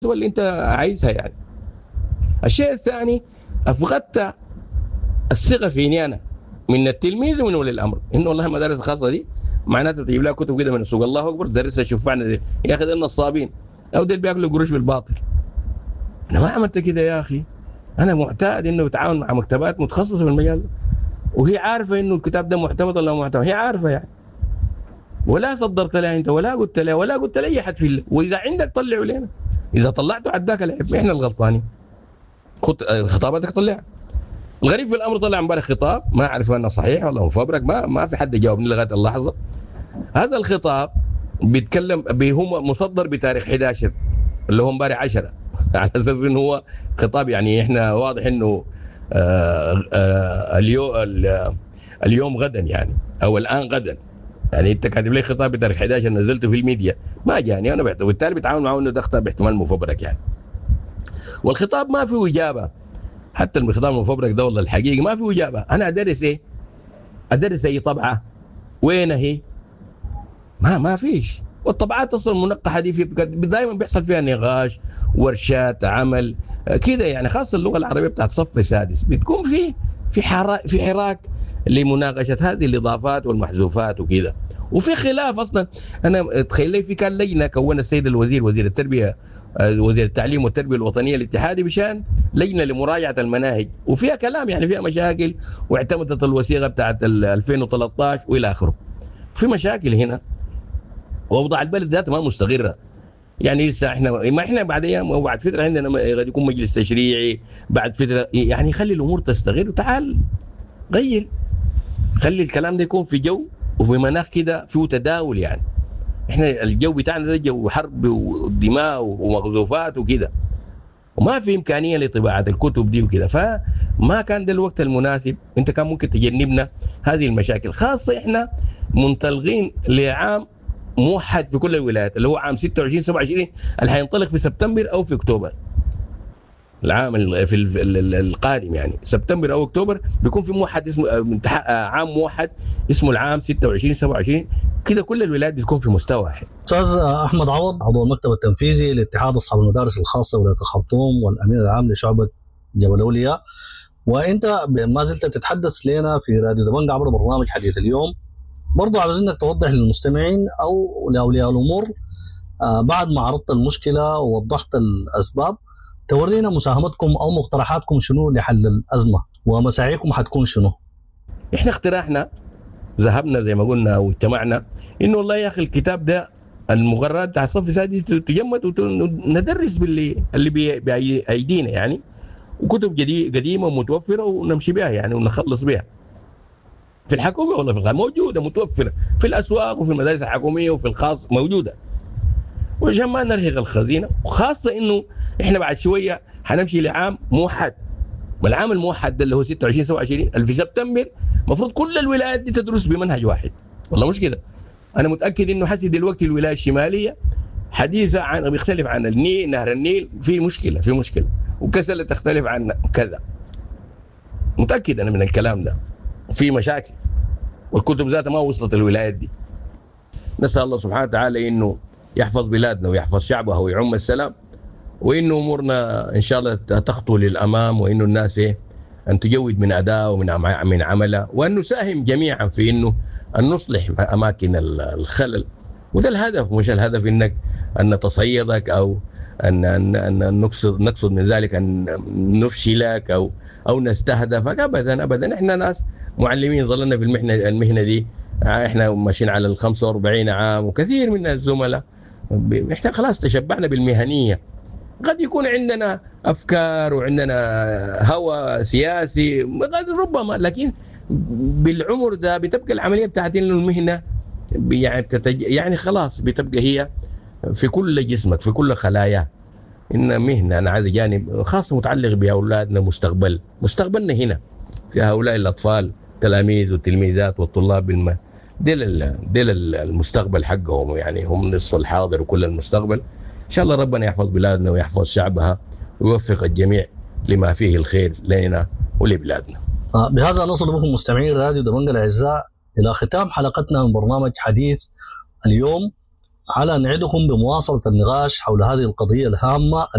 اللي انت عايزها يعني الشيء الثاني افقدت الثقه فيني انا من التلميذ ومن ولي الامر انه والله المدارس الخاصه دي معناته تجيب لها كتب كده من السوق الله اكبر تدرسها شوفعنا دي يا اخي دي نصابين او دي بياكلوا قروش بالباطل انا ما عملت كده يا اخي انا معتاد انه بتعاون مع مكتبات متخصصه في المجال ده وهي عارفه انه الكتاب ده معتمد ولا معتمد هي عارفه يعني ولا صدرت لها انت ولا قلت لها ولا قلت لاي احد في الله واذا عندك طلعوا لنا اذا طلعته عداك العيب احنا الغلطانين خط... خطاباتك طلع الغريب في الامر طلع امبارح خطاب ما اعرف انه صحيح ولا مفبرك ما ما في حد جاوبني لغايه اللحظه هذا الخطاب بيتكلم هو مصدر بتاريخ 11 اللي هو امبارح 10 على اساس انه هو خطاب يعني احنا واضح انه آه آه اليوم اليوم غدا يعني او الان غدا يعني انت كاتب لي خطاب بتاريخ 11 نزلته في الميديا ما جاني انا بعتبر وبالتالي بتعامل معه انه ده خطاب احتمال مفبرك يعني والخطاب ما فيه اجابه حتى الخطاب المفبرك ده والله الحقيقي ما فيه اجابه انا ادرس ايه؟ ادرس اي طبعه؟ وين هي؟ ما ما فيش والطبعات اصلا المنقحه دي في دائما بيحصل فيها نقاش ورشات عمل كده يعني خاصه اللغه العربيه بتاعت صف سادس بتكون في في حراك في حراك لمناقشه هذه الاضافات والمحذوفات وكده وفي خلاف اصلا انا تخيل لي في كان لجنه كون السيد الوزير وزير التربيه وزير التعليم والتربيه الوطنيه الاتحادي بشان لجنه لمراجعه المناهج وفيها كلام يعني فيها مشاكل واعتمدت الوثيقه بتاعت 2013 والى اخره في مشاكل هنا واوضاع البلد ذاتها ما مستقره يعني لسه احنا ما احنا بعد ايام وبعد فتره عندنا قد يكون مجلس تشريعي بعد فتره يعني خلي الامور تستقر وتعال غير خلي الكلام ده يكون في جو وفي مناخ كده فيه تداول يعني احنا الجو بتاعنا ده جو حرب ودماء ومغزوفات وكده وما في امكانيه لطباعه الكتب دي وكده فما كان ده الوقت المناسب انت كان ممكن تجنبنا هذه المشاكل خاصه احنا منطلقين لعام موحد في كل الولايات اللي هو عام 26 27 اللي حينطلق في سبتمبر او في اكتوبر العام في القادم يعني سبتمبر او اكتوبر بيكون في موحد اسمه عام موحد اسمه العام 26 27 كده كل الولايات بتكون في مستوى واحد. استاذ احمد عوض عضو المكتب التنفيذي لاتحاد اصحاب المدارس الخاصه ولايه الخرطوم والامين العام لشعبه جبل اولياء وانت ما زلت تتحدث لنا في راديو دمنج عبر برنامج حديث اليوم برضو عاوز انك توضح للمستمعين او لاولياء الامور بعد ما عرضت المشكله ووضحت الاسباب تورينا مساهمتكم او مقترحاتكم شنو لحل الازمه ومساعيكم حتكون شنو؟ احنا اقتراحنا ذهبنا زي ما قلنا واجتمعنا انه والله يا اخي الكتاب ده المغرات بتاع الصف السادس تجمد وندرس باللي اللي بايدينا يعني وكتب جديد قديمه ومتوفره ونمشي بها يعني ونخلص بها في الحكومه ولا في الخارج موجوده متوفره في الاسواق وفي المدارس الحكوميه وفي الخاص موجوده وعشان ما نرهق الخزينه وخاصه انه احنا بعد شويه حنمشي لعام موحد والعام الموحد ده اللي هو 26 27 اللي في سبتمبر المفروض كل الولايات دي تدرس بمنهج واحد والله مش كده انا متاكد انه حسي دلوقتي الولايه الشماليه حديثه عن بيختلف عن النيل نهر النيل في مشكله في مشكله وكسل تختلف عن كذا متاكد انا من الكلام ده في مشاكل والكتب ذاتها ما وصلت الولايات دي نسال الله سبحانه وتعالى انه يحفظ بلادنا ويحفظ شعبها ويعم السلام وانه امورنا ان شاء الله تخطو للامام وانه الناس إيه ان تجود من اداء ومن من عملها وان نساهم جميعا في انه ان نصلح اماكن الخلل وده الهدف مش الهدف انك ان نتصيدك او ان ان, أن نقصد نقصد من ذلك ان نفشلك او او نستهدفك ابدا ابدا احنا ناس معلمين ظلنا في المهنه المهنه دي احنا ماشيين على ال 45 عام وكثير من الزملاء احنا خلاص تشبعنا بالمهنيه قد يكون عندنا افكار وعندنا هوى سياسي قد ربما لكن بالعمر ده بتبقى العمليه بتاعت انه المهنه يعني بتتج... يعني خلاص بتبقى هي في كل جسمك في كل خلاياك ان مهنه انا عايز جانب خاص متعلق باولادنا مستقبل مستقبلنا هنا في هؤلاء الاطفال تلاميذ والتلميذات والطلاب بالم ديل ديل المستقبل حقهم يعني هم نصف الحاضر وكل المستقبل ان شاء الله ربنا يحفظ بلادنا ويحفظ شعبها ويوفق الجميع لما فيه الخير لنا ولبلادنا. بهذا نصل بكم مستمعين راديو دمنج الاعزاء الى ختام حلقتنا من برنامج حديث اليوم على نعدكم بمواصله النقاش حول هذه القضيه الهامه